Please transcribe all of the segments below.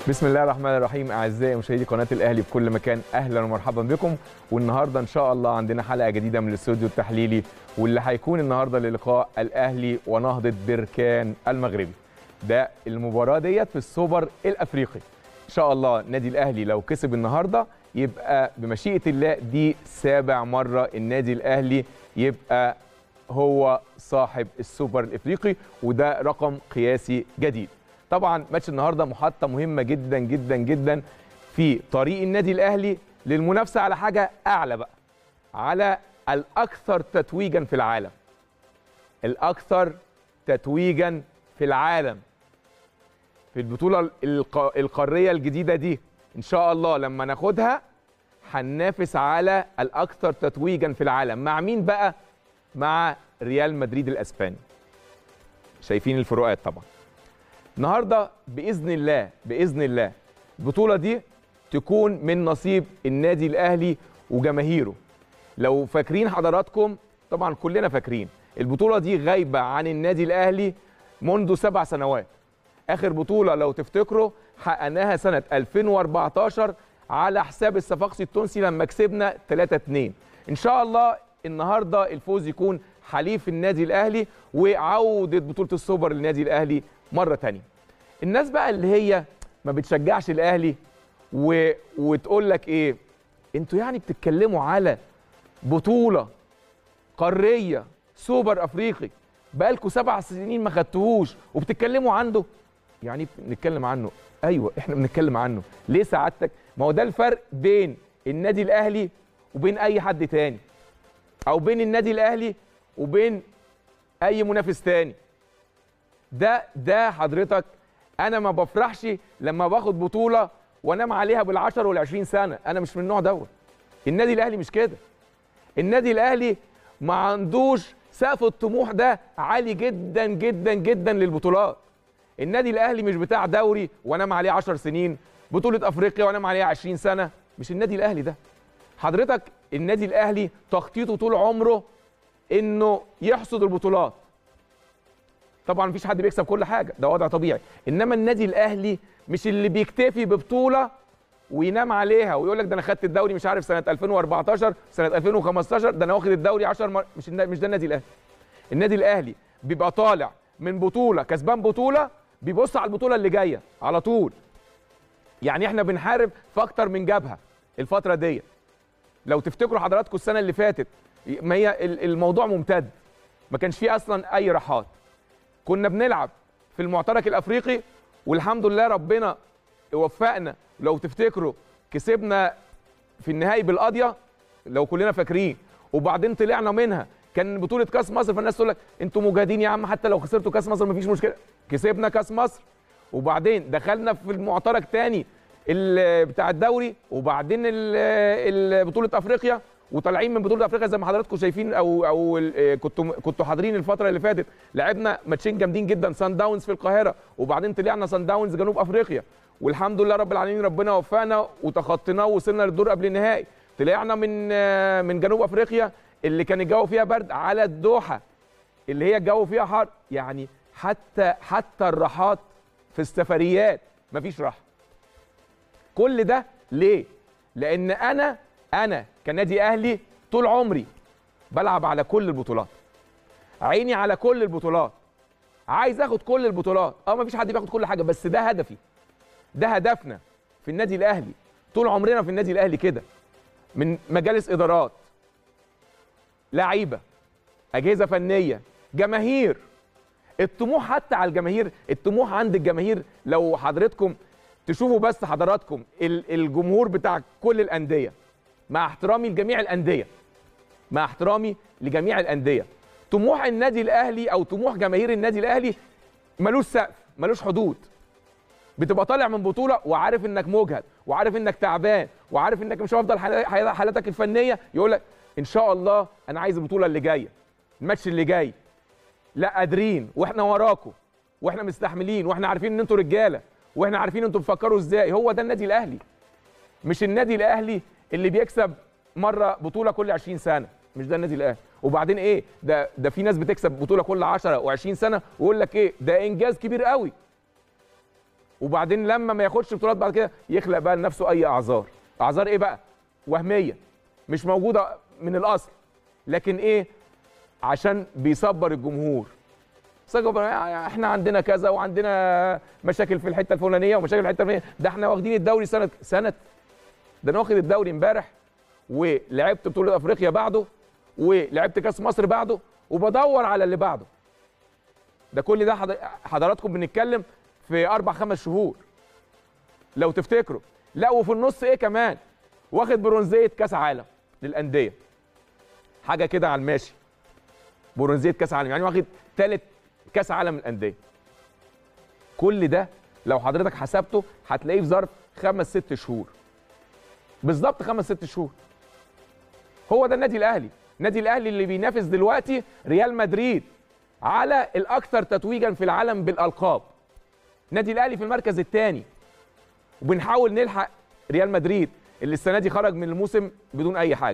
بسم الله الرحمن الرحيم اعزائي مشاهدي قناه الاهلي في كل مكان اهلا ومرحبا بكم والنهارده ان شاء الله عندنا حلقه جديده من الاستوديو التحليلي واللي هيكون النهارده للقاء الاهلي ونهضه بركان المغربي ده المباراه ديت في السوبر الافريقي ان شاء الله نادي الاهلي لو كسب النهارده يبقى بمشيئه الله دي سابع مره النادي الاهلي يبقى هو صاحب السوبر الافريقي وده رقم قياسي جديد طبعا ماتش النهارده محطه مهمه جدا جدا جدا في طريق النادي الاهلي للمنافسه على حاجه اعلى بقى على الاكثر تتويجا في العالم الاكثر تتويجا في العالم في البطوله الق- القاريه الجديده دي ان شاء الله لما ناخدها هننافس على الاكثر تتويجا في العالم مع مين بقى مع ريال مدريد الاسباني شايفين الفروقات طبعا النهارده باذن الله باذن الله البطوله دي تكون من نصيب النادي الاهلي وجماهيره لو فاكرين حضراتكم طبعا كلنا فاكرين البطوله دي غايبه عن النادي الاهلي منذ سبع سنوات اخر بطوله لو تفتكروا حققناها سنه 2014 على حساب الصفاقسي التونسي لما كسبنا 3 2 ان شاء الله النهارده الفوز يكون حليف النادي الاهلي وعوده بطوله السوبر للنادي الاهلي مره تانية الناس بقى اللي هي ما بتشجعش الاهلي و... وتقول لك ايه انتوا يعني بتتكلموا على بطوله قاريه سوبر افريقي بقالكوا سبع سنين ما خدتوهوش وبتتكلموا عنده يعني بنتكلم عنه ايوه احنا بنتكلم عنه ليه سعادتك ما هو ده الفرق بين النادي الاهلي وبين اي حد تاني او بين النادي الاهلي وبين اي منافس تاني ده ده حضرتك انا ما بفرحش لما باخد بطوله وانام عليها بال10 وال20 سنه انا مش من النوع دوت النادي الاهلي مش كده النادي الاهلي ما عندوش سقف الطموح ده عالي جدا جدا جدا للبطولات النادي الاهلي مش بتاع دوري وانام عليه 10 سنين بطوله افريقيا وانام عليها 20 سنه مش النادي الاهلي ده حضرتك النادي الاهلي تخطيطه طول عمره انه يحصد البطولات طبعا مفيش حد بيكسب كل حاجه ده وضع طبيعي انما النادي الاهلي مش اللي بيكتفي ببطوله وينام عليها ويقول لك ده انا خدت الدوري مش عارف سنه 2014 سنه 2015 ده انا واخد الدوري 10 مر... مش النا- مش ده النادي الاهلي النادي الاهلي بيبقى طالع من بطوله كسبان بطوله بيبص على البطوله اللي جايه على طول يعني احنا بنحارب في اكتر من جبهه الفتره ديت لو تفتكروا حضراتكم السنه اللي فاتت ما هي ال- الموضوع ممتد ما كانش فيه اصلا اي راحات كنا بنلعب في المعترك الافريقي والحمد لله ربنا وفقنا لو تفتكروا كسبنا في النهائي بالقضيه لو كلنا فاكرين وبعدين طلعنا منها كان بطوله كاس مصر فالناس تقول لك انتوا مجاهدين يا عم حتى لو خسرتوا كاس مصر مفيش مشكله كسبنا كاس مصر وبعدين دخلنا في المعترك تاني ال- بتاع الدوري وبعدين ال- ال- بطوله افريقيا وطالعين من بطوله افريقيا زي ما حضراتكم شايفين او او ال- كنتوا كنتوا حاضرين الفتره اللي فاتت لعبنا ماتشين جامدين جدا سان داونز في القاهره وبعدين طلعنا سان داونز جنوب افريقيا والحمد لله رب العالمين ربنا وفقنا وتخطيناه ووصلنا للدور قبل النهائي طلعنا من آه، من جنوب افريقيا اللي كان الجو فيها برد على الدوحه اللي هي الجو فيها حر يعني حتى حتى الراحات في السفريات مفيش راحه كل ده ليه لان انا انا كنادي اهلي طول عمري بلعب على كل البطولات عيني على كل البطولات عايز اخد كل البطولات اه مفيش حد بياخد كل حاجه بس ده هدفي ده هدفنا في النادي الاهلي طول عمرنا في النادي الاهلي كده من مجالس ادارات لعيبه اجهزه فنيه جماهير الطموح حتى على الجماهير الطموح عند الجماهير لو حضرتكم تشوفوا بس حضراتكم ال- الجمهور بتاع كل الانديه مع احترامي لجميع الانديه مع احترامي لجميع الانديه طموح النادي الاهلي او طموح جماهير النادي الاهلي ملوش سقف ملوش حدود بتبقى طالع من بطوله وعارف انك مجهد وعارف انك تعبان وعارف انك مش هفضل حال- حال- حالتك الفنيه يقول لك ان شاء الله انا عايز البطوله اللي جايه الماتش اللي جاي لا قادرين واحنا وراكم واحنا مستحملين واحنا عارفين ان انتوا رجاله واحنا عارفين انتوا بتفكروا ازاي هو ده النادي الاهلي مش النادي الاهلي اللي بيكسب مره بطوله كل 20 سنه مش ده النادي الاهلي وبعدين ايه ده ده في ناس بتكسب بطوله كل 10 و20 سنه ويقول لك ايه ده انجاز كبير قوي وبعدين لما ما ياخدش بطولات بعد كده يخلق بقى لنفسه اي اعذار اعذار ايه بقى وهميه مش موجوده من الاصل لكن ايه عشان بيصبر الجمهور صبر احنا عندنا كذا وعندنا مشاكل في الحته الفلانيه ومشاكل في الحته الفلانيه ده احنا واخدين الدوري سنه سنه ده انا واخد الدوري امبارح ولعبت بطوله افريقيا بعده ولعبت كاس مصر بعده وبدور على اللي بعده ده كل ده حض- حضراتكم بنتكلم في اربع خمس شهور لو تفتكروا لا وفي النص ايه كمان واخد برونزيه كاس عالم للانديه حاجه كده على الماشي برونزيه كاس عالم يعني واخد ثالث كاس عالم للانديه كل ده لو حضرتك حسبته هتلاقيه في ظرف خمس ست شهور بالظبط خمس ست شهور هو ده النادي الاهلي النادي الاهلي اللي بينافس دلوقتي ريال مدريد على الاكثر تتويجا في العالم بالالقاب النادي الاهلي في المركز الثاني وبنحاول نلحق ريال مدريد اللي السنه دي خرج من الموسم بدون اي حاجه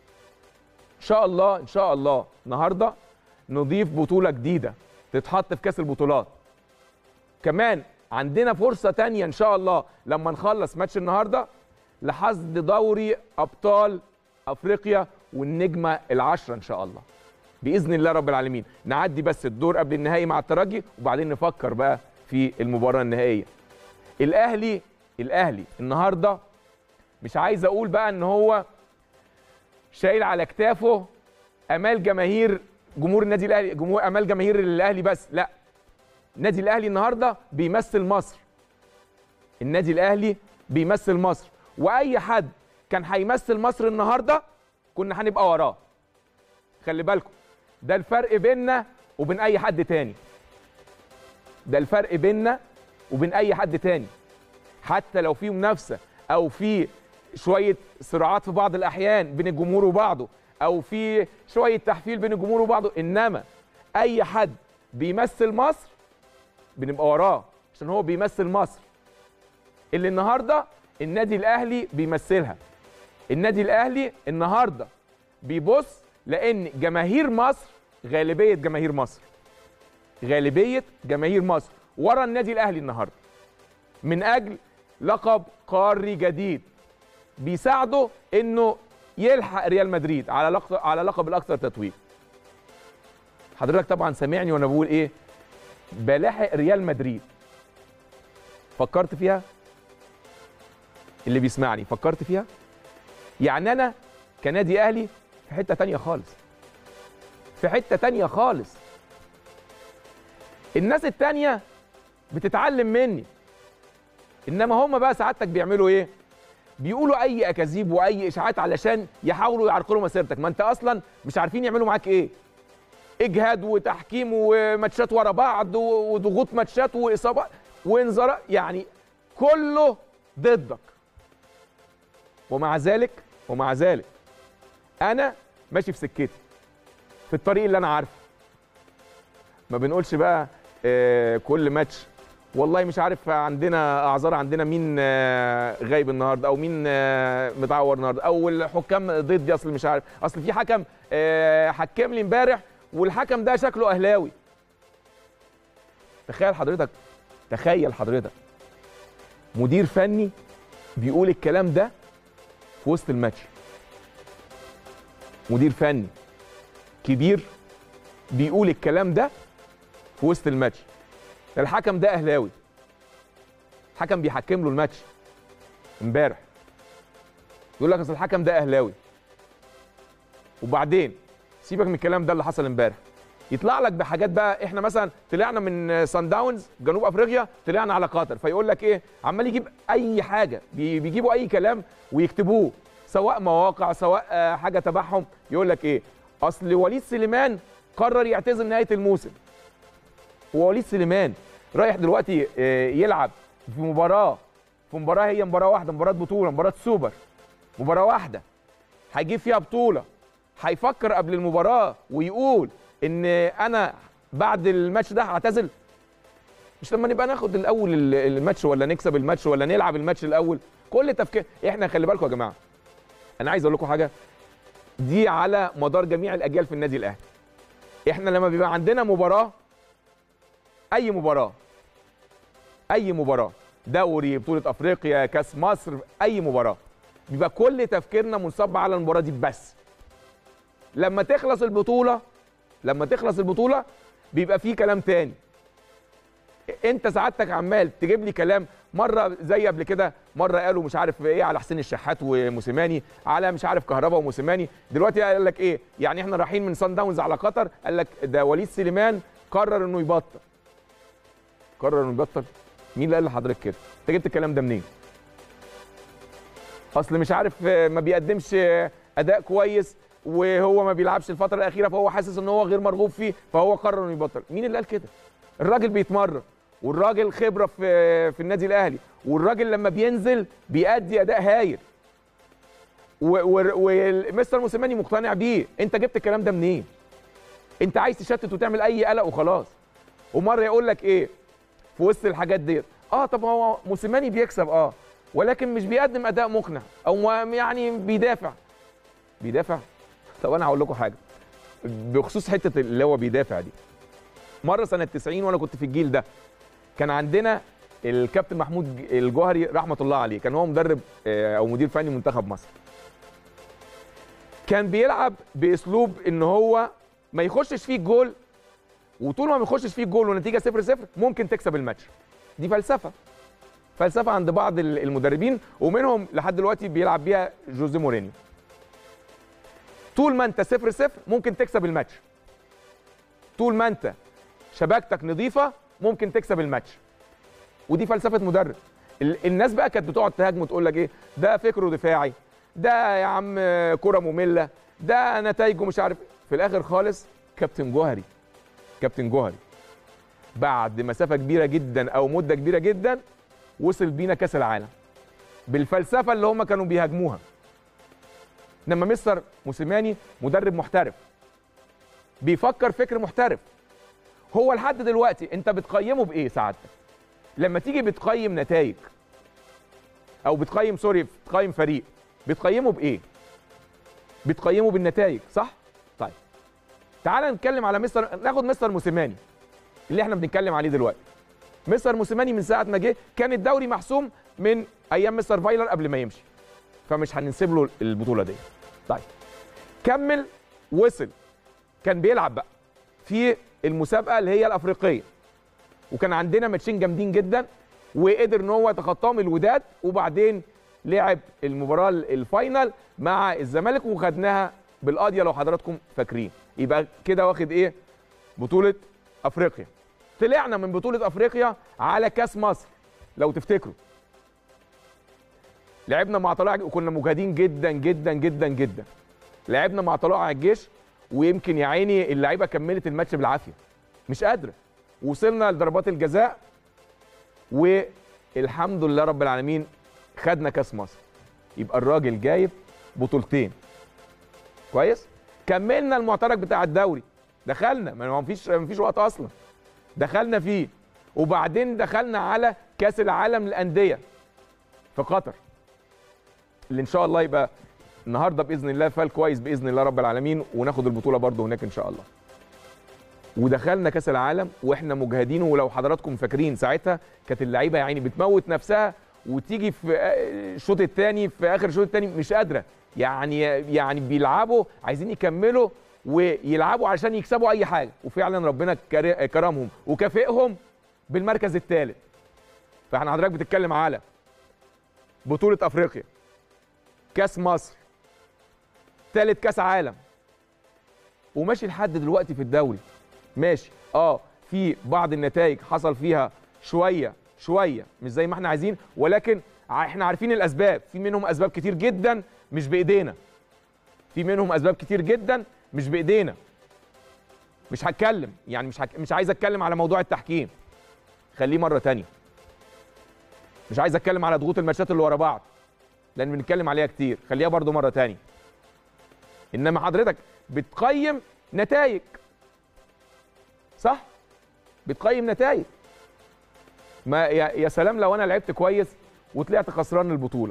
ان شاء الله ان شاء الله النهارده نضيف بطوله جديده تتحط في كاس البطولات كمان عندنا فرصه تانية ان شاء الله لما نخلص ماتش النهارده لحصد دوري ابطال افريقيا والنجمه العشره ان شاء الله باذن الله رب العالمين نعدي بس الدور قبل النهائي مع الترجي وبعدين نفكر بقى في المباراه النهائيه الاهلي الاهلي النهارده مش عايز اقول بقى ان هو شايل على كتافه امال جماهير جمهور النادي الاهلي جمهور امال جماهير الاهلي بس لا النادي الاهلي النهارده بيمثل مصر النادي الاهلي بيمثل مصر واي حد كان هيمثل مصر النهارده كنا هنبقى وراه خلي بالكم ده الفرق بيننا وبين اي حد تاني ده الفرق بيننا وبين اي حد تاني حتى لو في منافسه او في شويه صراعات في بعض الاحيان بين الجمهور وبعضه او في شويه تحفيل بين الجمهور وبعضه انما اي حد بيمثل مصر بنبقى وراه عشان هو بيمثل مصر اللي النهارده النادي الاهلي بيمثلها النادي الاهلي النهارده بيبص لان جماهير مصر غالبيه جماهير مصر غالبيه جماهير مصر ورا النادي الاهلي النهارده من اجل لقب قاري جديد بيساعده انه يلحق ريال مدريد على لقب على لقب الاكثر تتويج حضرتك طبعا سامعني وانا بقول ايه بلاحق ريال مدريد فكرت فيها اللي بيسمعني فكرت فيها يعني انا كنادي اهلي في حته تانية خالص في حته تانية خالص الناس التانية بتتعلم مني انما هم بقى سعادتك بيعملوا ايه بيقولوا اي اكاذيب واي اشاعات علشان يحاولوا يعرقلوا مسيرتك ما انت اصلا مش عارفين يعملوا معاك ايه اجهاد وتحكيم وماتشات ورا بعض وضغوط ماتشات واصابات وانذارات يعني كله ضدك ومع ذلك ومع ذلك انا ماشي في سكتي في الطريق اللي انا عارفه ما بنقولش بقى آه كل ماتش والله مش عارف عندنا اعذار عندنا مين آه غايب النهارده او مين آه متعور النهارده او الحكام ضدي اصل مش عارف اصل في حكم آه حكم لي امبارح والحكم ده شكله اهلاوي تخيل حضرتك تخيل حضرتك مدير فني بيقول الكلام ده في وسط الماتش مدير فني كبير بيقول الكلام ده في وسط الماتش ده الحكم ده اهلاوي حكم بيحكم له الماتش امبارح يقول لك اصل الحكم ده اهلاوي وبعدين سيبك من الكلام ده اللي حصل امبارح يطلع لك بحاجات بقى احنا مثلا طلعنا من سان داونز جنوب افريقيا طلعنا على قطر فيقول لك ايه عمال يجيب اي حاجه بي- بيجيبوا اي كلام ويكتبوه سواء مواقع سواء آه، حاجه تبعهم يقول لك ايه اصل وليد سليمان قرر يعتزل نهايه الموسم ووليد سليمان رايح دلوقتي آه، يلعب في مباراه في مباراه هي مباراه واحده مباراه بطوله مباراه سوبر مباراه واحده هيجيب فيها بطوله هيفكر قبل المباراه ويقول ان انا بعد الماتش ده هعتزل مش لما نبقى ناخد الاول ال- الماتش ولا نكسب الماتش ولا نلعب الماتش الاول كل تفكير احنا خلي بالكم يا جماعه انا عايز اقول لكم حاجه دي على مدار جميع الاجيال في النادي الاهلي احنا لما بيبقى عندنا مباراه اي مباراه اي مباراه دوري بطوله افريقيا كاس مصر اي مباراه بيبقى كل تفكيرنا منصب على المباراه دي بس لما تخلص البطوله لما تخلص البطوله بيبقى في كلام تاني انت سعادتك عمال تجيب لي كلام مره زي قبل كده مره قالوا مش عارف ايه على حسين الشحات وموسيماني على مش عارف كهربا وموسيماني دلوقتي قال لك ايه يعني احنا رايحين من سان داونز على قطر قال لك ده وليد سليمان قرر انه يبطل قرر انه يبطل مين اللي قال لحضرتك كده انت جبت الكلام ده منين اصل مش عارف ما بيقدمش اداء كويس وهو ما بيلعبش الفتره الاخيره فهو حاسس ان هو غير مرغوب فيه فهو قرر انه يبطل مين اللي قال كده الراجل بيتمرن والراجل خبره في في النادي الاهلي والراجل لما بينزل بيأدي اداء هايل ومستر موسيماني مقتنع بيه انت جبت الكلام ده منين انت عايز تشتت وتعمل اي قلق وخلاص ومره يقول لك ايه في وسط الحاجات ديت اه طب هو موسيماني بيكسب اه ولكن مش بيقدم اداء مقنع او يعني بيدافع بيدافع طب انا هقول لكم حاجه بخصوص حته اللي هو بيدافع دي مره سنه 90 وانا كنت في الجيل ده كان عندنا الكابتن محمود الجوهري رحمه الله عليه كان هو مدرب او مدير فني منتخب مصر كان بيلعب باسلوب ان هو ما يخشش فيه الجول وطول ما ما يخشش فيه الجول والنتيجه 0 0 ممكن تكسب الماتش دي فلسفه فلسفه عند بعض المدربين ومنهم لحد دلوقتي بيلعب بيها جوزيه مورينيو طول ما انت 0 0 ممكن تكسب الماتش طول ما انت شبكتك نظيفه ممكن تكسب الماتش ودي فلسفه مدرب الناس بقى كانت بتقعد تهاجم وتقول لك ايه ده فكره دفاعي ده يا عم كره ممله ده نتائجه مش عارف في الاخر خالص كابتن جوهري كابتن جوهري بعد مسافه كبيره جدا او مده كبيره جدا وصل بينا كاس العالم بالفلسفه اللي هم كانوا بيهاجموها لما مستر موسيماني مدرب محترف بيفكر فكر محترف هو لحد دلوقتي انت بتقيمه بايه سعادتك لما تيجي بتقيم نتائج او بتقيم سوري بتقيم فريق بتقيمه بايه بتقيمه بالنتائج صح طيب تعال نتكلم على مستر ناخد مستر موسيماني اللي احنا بنتكلم عليه دلوقتي مستر موسيماني من ساعه ما جه كان الدوري محسوم من ايام مستر فايلر قبل ما يمشي فمش هننسب له البطوله دي طيب كمل وصل كان بيلعب بقى في المسابقه اللي هي الافريقيه وكان عندنا ماتشين جامدين جدا وقدر ان هو يتخطاهم الوداد وبعدين لعب المباراه الفاينل مع الزمالك وخدناها بالقاضيه لو حضراتكم فاكرين يبقى كده واخد ايه بطوله افريقيا طلعنا من بطوله افريقيا على كاس مصر لو تفتكروا لعبنا مع طلائع وكنا مجهدين جدا جدا جدا جدا لعبنا مع طلائع الجيش ويمكن يا عيني اللعيبه كملت الماتش بالعافيه مش قادره وصلنا لضربات الجزاء والحمد لله رب العالمين خدنا كاس مصر يبقى الراجل جايب بطولتين كويس كملنا المعترك بتاع الدوري دخلنا ما فيش ما فيش وقت اصلا دخلنا فيه وبعدين دخلنا على كاس العالم للانديه في قطر اللي ان شاء الله يبقى النهارده باذن الله فال كويس باذن الله رب العالمين وناخد البطوله برده هناك ان شاء الله ودخلنا كاس العالم واحنا مجهدين ولو حضراتكم فاكرين ساعتها كانت اللعيبه يعني بتموت نفسها وتيجي في الشوط الثاني في اخر الشوط الثاني مش قادره يعني يعني بيلعبوا عايزين يكملوا ويلعبوا علشان يكسبوا اي حاجه وفعلا ربنا كرمهم وكافئهم بالمركز الثالث فاحنا حضرتك بتتكلم على بطوله افريقيا كاس مصر ثالث كاس عالم وماشي لحد دلوقتي في الدوري ماشي اه في بعض النتائج حصل فيها شويه شويه مش زي ما احنا عايزين ولكن احنا عارفين الاسباب في منهم اسباب كتير جدا مش بايدينا في منهم اسباب كتير جدا مش بايدينا مش هتكلم يعني مش هك... مش عايز اتكلم على موضوع التحكيم خليه مره تانية مش عايز اتكلم على ضغوط الماتشات اللي ورا بعض لان بنتكلم عليها كتير خليها برضو مره تانية انما حضرتك بتقيم نتائج صح بتقيم نتائج ما يا سلام لو انا لعبت كويس وطلعت خسران البطوله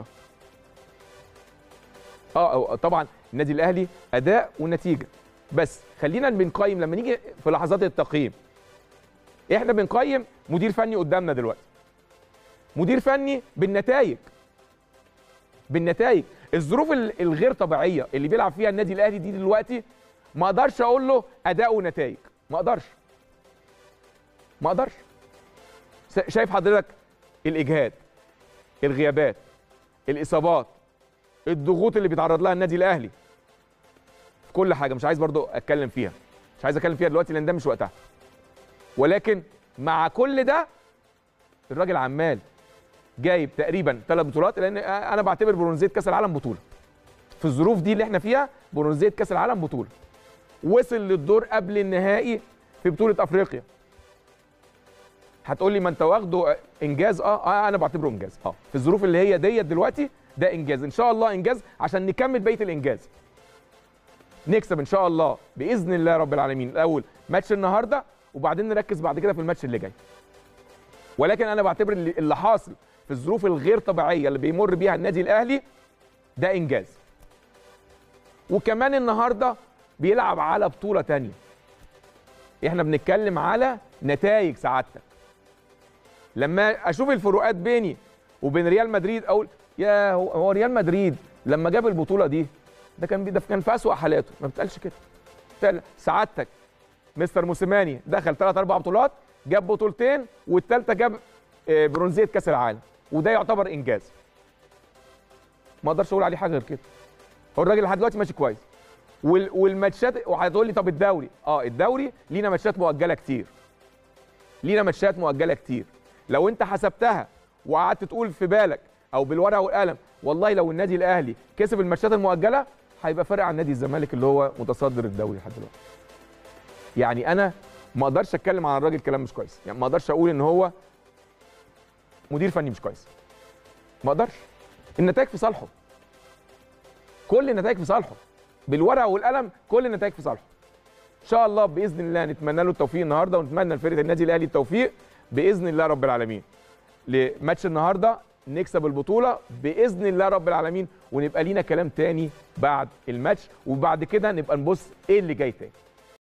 اه طبعا النادي الاهلي اداء ونتيجه بس خلينا بنقيم لما نيجي في لحظات التقييم احنا بنقيم مدير فني قدامنا دلوقتي مدير فني بالنتائج بالنتائج الظروف ال- الغير طبيعيه اللي بيلعب فيها النادي الاهلي دي دلوقتي ما اقدرش اقول له اداء ونتائج ما اقدرش ما اقدرش س- شايف حضرتك الاجهاد الغيابات الاصابات الضغوط اللي بيتعرض لها النادي الاهلي في كل حاجه مش عايز برضو اتكلم فيها مش عايز اتكلم فيها دلوقتي لان ده مش وقتها ولكن مع كل ده الراجل عمال جايب تقريبا ثلاث بطولات لان انا بعتبر برونزيه كاس العالم بطوله في الظروف دي اللي احنا فيها برونزيه كاس العالم بطوله وصل للدور قبل النهائي في بطوله افريقيا هتقول لي ما انت واخده انجاز اه, آه انا بعتبره انجاز اه في الظروف اللي هي ديت دلوقتي ده انجاز ان شاء الله انجاز عشان نكمل بقيه الانجاز نكسب ان شاء الله باذن الله رب العالمين الاول ماتش النهارده وبعدين نركز بعد كده في الماتش اللي جاي ولكن انا بعتبر اللي اللي حاصل في الظروف الغير طبيعيه اللي بيمر بيها النادي الاهلي ده انجاز وكمان النهارده بيلعب على بطوله تانية احنا بنتكلم على نتائج سعادتك لما اشوف الفروقات بيني وبين ريال مدريد اقول يا هو هو ريال مدريد لما جاب البطوله دي ده كان ده كان في اسوأ حالاته ما بتقالش كده فعلا سعادتك مستر موسيماني دخل ثلاث اربع بطولات جاب بطولتين والثالثه جاب آه، برونزيه كاس العالم وده يعتبر انجاز ما اقدرش اقول عليه حاجه غير كده هو الراجل لحد دلوقتي ماشي كويس وال- والماتشات وهتقول لي طب الدوري اه الدوري لينا ماتشات مؤجله كتير لينا ماتشات مؤجله كتير لو انت حسبتها وقعدت تقول في بالك او بالورقه والقلم والله لو النادي الاهلي كسب الماتشات المؤجله هيبقى فارق عن نادي الزمالك اللي هو متصدر الدوري لحد دلوقتي يعني انا ما اقدرش اتكلم عن الراجل كلام مش كويس يعني ما اقدرش اقول ان هو مدير فني مش كويس ما اقدرش النتائج في صالحه كل النتائج في صالحه بالورقه والقلم كل النتائج في صالحه ان شاء الله باذن الله نتمنى له التوفيق النهارده ونتمنى لفرقه النادي الاهلي التوفيق باذن الله رب العالمين لماتش النهارده نكسب البطوله باذن الله رب العالمين ونبقى لينا كلام تاني بعد الماتش وبعد كده نبقى نبص ايه اللي جاي تاني